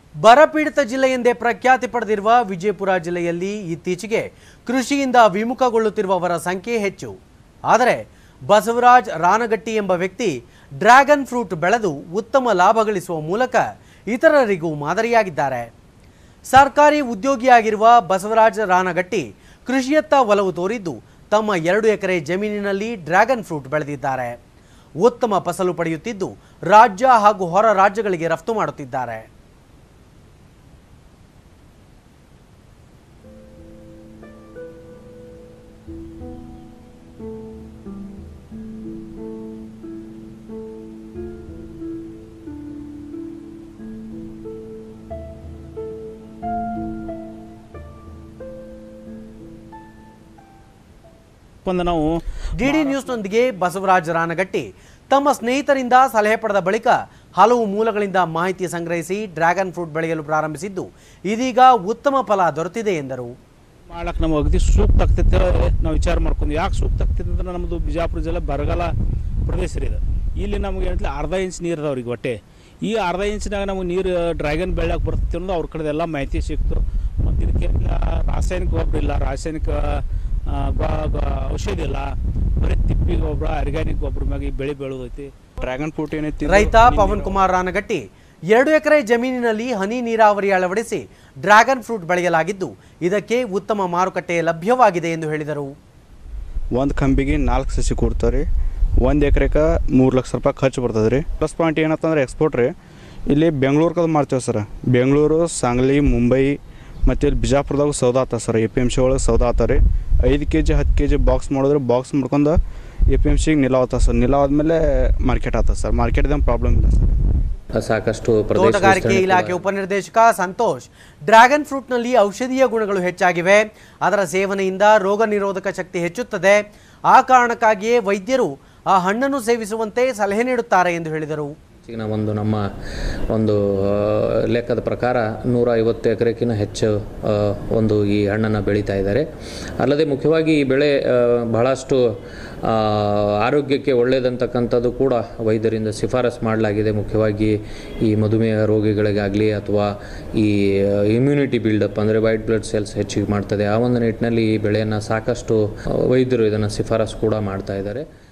ಬರಪೀಡಿತ ಜಿಲ್ಲೆ ಎಂದೇ ಪ್ರಖ್ಯಾತಿ ಪಡೆದಿರುವ ವಿಜಯಪುರ ಜಿಲ್ಲೆಯಲ್ಲಿ ಇತ್ತೀಚೆಗೆ ಕೃಷಿಯಿಂದ ವಿಮುಖಗೊಳ್ಳುತ್ತಿರುವವರ ಸಂಖ್ಯೆ ಹೆಚ್ಚು ಆದರೆ ಬಸವರಾಜ್ ರಾನಗಟ್ಟಿ ಎಂಬ ವ್ಯಕ್ತಿ ಡ್ರ್ಯಾಗನ್ ಫ್ರೂಟ್ ಬೆಳೆದು ಉತ್ತಮ ಲಾಭ ಗಳಿಸುವ ಮೂಲಕ ಇತರರಿಗೂ ಮಾದರಿಯಾಗಿದ್ದಾರೆ ಸರ್ಕಾರಿ ಉದ್ಯೋಗಿಯಾಗಿರುವ ಬಸವರಾಜ ರಾನಗಟ್ಟಿ ಕೃಷಿಯತ್ತ ಒಲವು ತೋರಿದ್ದು ತಮ್ಮ ಎರಡು ಎಕರೆ ಜಮೀನಿನಲ್ಲಿ ಡ್ರ್ಯಾಗನ್ ಫ್ರೂಟ್ ಬೆಳೆದಿದ್ದಾರೆ ಉತ್ತಮ ಫಸಲು ಪಡೆಯುತ್ತಿದ್ದು ರಾಜ್ಯ ಹಾಗೂ ಹೊರ ರಾಜ್ಯಗಳಿಗೆ ರಫ್ತು ಮಾಡುತ್ತಿದ್ದಾರೆ ಒಂದು ನಾವು ಡಿಡಿ ನ್ಯೂಸ್ನೊಂದಿಗೆ ಬಸವರಾಜ ರಾನಗಟ್ಟಿ ತಮ್ಮ ಸ್ನೇಹಿತರಿಂದ ಸಲಹೆ ಪಡೆದ ಬಳಿಕ ಹಲವು ಮೂಲಗಳಿಂದ ಮಾಹಿತಿ ಸಂಗ್ರಹಿಸಿ ಡ್ರ್ಯಾಗನ್ ಫ್ರೂಟ್ ಬೆಳೆಯಲು ಪ್ರಾರಂಭಿಸಿದ್ದು ಇದೀಗ ಉತ್ತಮ ಫಲ ದೊರೆತಿದೆ ಎಂದರು ಮಾಡಕ್ಕೆ ನಮಗೆ ಅಗದಿ ಸೂಕ್ತ ಆಗ್ತೈತೆ ನಾವು ವಿಚಾರ ಮಾಡ್ಕೊಂಡು ಯಾಕೆ ಸೂಕ್ತ ಆಗ್ತೈತೆ ಅಂದ್ರೆ ನಮ್ಮದು ಬಿಜಾಪುರ ಜಿಲ್ಲೆ ಬರಗಾಲ ಪ್ರದೇಶ ರೀ ಇದು ಇಲ್ಲಿ ನಮಗೆ ಏನಂತಲೇ ಅರ್ಧ ಇಂಚ್ ನೀರು ಅದಾವ ಅವ್ರಿಗೆ ಹೊಟ್ಟೆ ಈ ಅರ್ಧ ಇಂಚಿನಾಗ ನಮಗೆ ನೀರು ಡ್ರ್ಯಾಗನ್ ಬೆಳ್ಯಾಕೆ ಬರ್ತೈತೆ ಅನ್ನೋದು ಅವ್ರ ಕಡೆ ಎಲ್ಲ ಮಾಹಿತಿ ಸಿಕ್ತು ಮತ್ತು ಇದಕ್ಕೆ ರಾಸಾಯನಿಕ ಗೊಬ್ಬರ ಇಲ್ಲ ರಾಸಾಯನಿಕ ಆ, ಗೊ- ಗೊ- ಔಷಧಿ ಇಲ್ಲ ಬರೀ ತಿಪ್ಪಿ ಗೊಬ್ಬರ ಆರ್ಗ್ಯಾನಿಕ್ ಗೊಬ್ಬರ ಮ್ಯಾಗ ಈ ಬೆಳೆ ಬೆಳೆದೈತಿ ಡ್ರ್ಯಾಗನ್ ಫ್ರೂಟ್ ಏನೈತಿ ಇದು ರೈತ ಹನಿ ಪವನ್ ನೀರಾವರಿ. ಕುಮಾರ್ ರಾನಗಟ್ಟಿ ಎರಡು ಎಕರೆ ಜಮೀನಿನಲ್ಲಿ ಹನಿ ನೀರಾವರಿ ಅಳವಡಿಸಿ ಡ್ರ್ಯಾಗನ್ ಫ್ರೂಟ್ ಬೆಳೆಯಲಾಗಿದ್ದು ಇದಕ್ಕೆ ಉತ್ತಮ ಮಾರುಕಟ್ಟೆ ಲಭ್ಯವಾಗಿದೆ ಎಂದು ಹೇಳಿದರು ಒಂದು ಕಂಬಿಗೆ ನಾಲ್ಕು ಸಸಿ ಕೊಡ್ತಾರೆ ಒಂದು ಎಕರೆಗೆ ಮೂರು ಲಕ್ಷ ರೂಪಾಯಿ ಖರ್ಚು ಬರ್ತದೆ ರೀ ಪ್ಲಸ್ ಪಾಯಿಂಟ್ ಏನಂತಂದ್ರೆ ಎಕ್ಸ್ಪೋರ್ಟ್ ರೀ ಇಲ್ಲಿ ಬೆಂಗ್ಳೂರ್ಗೆ ಮಾಡ್ತೇವೆ ಸರ್ ಬೆಂಗಳೂರು ಸಾಂಗ್ಲಿ ಮುಂಬೈ ಮತ್ತು ಇಲ್ಲಿ ಬಿಜಾಪುರದಾಗ ಸೌದಾ ಆತ sir A P M C ಒಳಗೆ ಸೌದಾ ಆತ ರೀ ಐದು ಕೆ ಜಿ ಹತ್ತು ಕೆ ಜಿ ಬಾಕ್ಸ್ ಮಾಡಿದ್ರೆ ಬಾಕ್ಸ್ ಮಾಡ್ಕೊಂಡು ಎ ಪಿ ಎಮ್ ಸಿಗೆ ನಿಲಾವತ್ತ ಸರ್ ನಿಲಾವಾದ್ಮೇಲೆ ಮಾರ್ಕೆಟ್ ಆತ ಸರ್ ಮಾರ್ಕೆಟ್ದಂಗೆ ಪ್ರಾಬ್ಲಮ್ ಇಲ್ಲ ಸರ್ ಸಾಕಷ್ಟು ಪ್ರದೇಶ ತೋಟಗಾರಿಕೆ ವಿಸ್ತರಣೆ ಇಲಾಖೆ ಕೂಡ- ಉಪನಿರ್ದೇಶಕ ಸಂತೋಷ್ ಡ್ರ್ಯಾಗನ್ ಫ್ರೂಟ್ನಲ್ಲಿ ಔಷಧೀಯ ಗುಣಗಳು ಹೆಚ್ಚಾಗಿವೆ ಅದರ ಸೇವನೆಯಿಂದ ರೋಗ ನಿರೋಧಕ ಶಕ್ತಿ ಹೆಚ್ಚುತ್ತದೆ ಆ ಕಾರಣಕ್ಕಾಗಿಯೇ ವೈದ್ಯರು ಆ ಹಣ್ಣನ್ನು ಸೇವಿಸುವಂತೆ ಸಲಹೆ ನೀಡುತ್ತಾರೆ ಎಂದು ಹೇಳಿದರು ಈಗಿನ ಒಂದು ನಮ್ಮ ಒಂದು ಆ, ಲೆಕ್ಕದ ಪ್ರಕಾರ ನೂರ ಐವತ್ತು ಎಕರೆಗಿಂತ ಹೆಚ್ಚು ಆ, ಒಂದು ಈ ಹಣ್ಣನ್ನು ಬೆಳೀತಾ ಇದ್ದಾರೆ ಅಲ್ಲದೆ ಮುಖ್ಯವಾಗಿ ಈ ಬೆಳೆ ಆ, ಬಹಳಷ್ಟು ಆ, ಆರೋಗ್ಯಕ್ಕೆ ಒಳ್ಳೆಯದಂತಕ್ಕಂಥದ್ದು ಕೂಡ ವೈದ್ಯರಿಂದ ಶಿಫಾರಸ್ ಮಾಡಲಾಗಿದೆ ಮುಖ್ಯವಾಗಿ ಈ ಮಧುಮೇಹ ರೋಗಿಗಳಿಗಾಗಲಿ ಅಥವಾ ಈ ಇಮ್ಯುನಿಟಿ ಬಿಲ್ಡಪ್ ಅಂದರೆ ವೈಟ್ ಬ್ಲಡ್ ಸೆಲ್ಸ್ ಹೆಚ್ಚಿಗೆ ಮಾಡ್ತದೆ ಆ ಒಂದು ನಿಟ್ಟಿನಲ್ಲಿ ಈ ಬೆಳೆಯನ್ನು ಸಾಕಷ್ಟು ಆ, ವೈದ್ಯರು ಇದನ್ನು ಶಿಫಾರಸ್ ಕೂಡ ಮಾಡ್ತಾ ಇದ್ದಾರೆ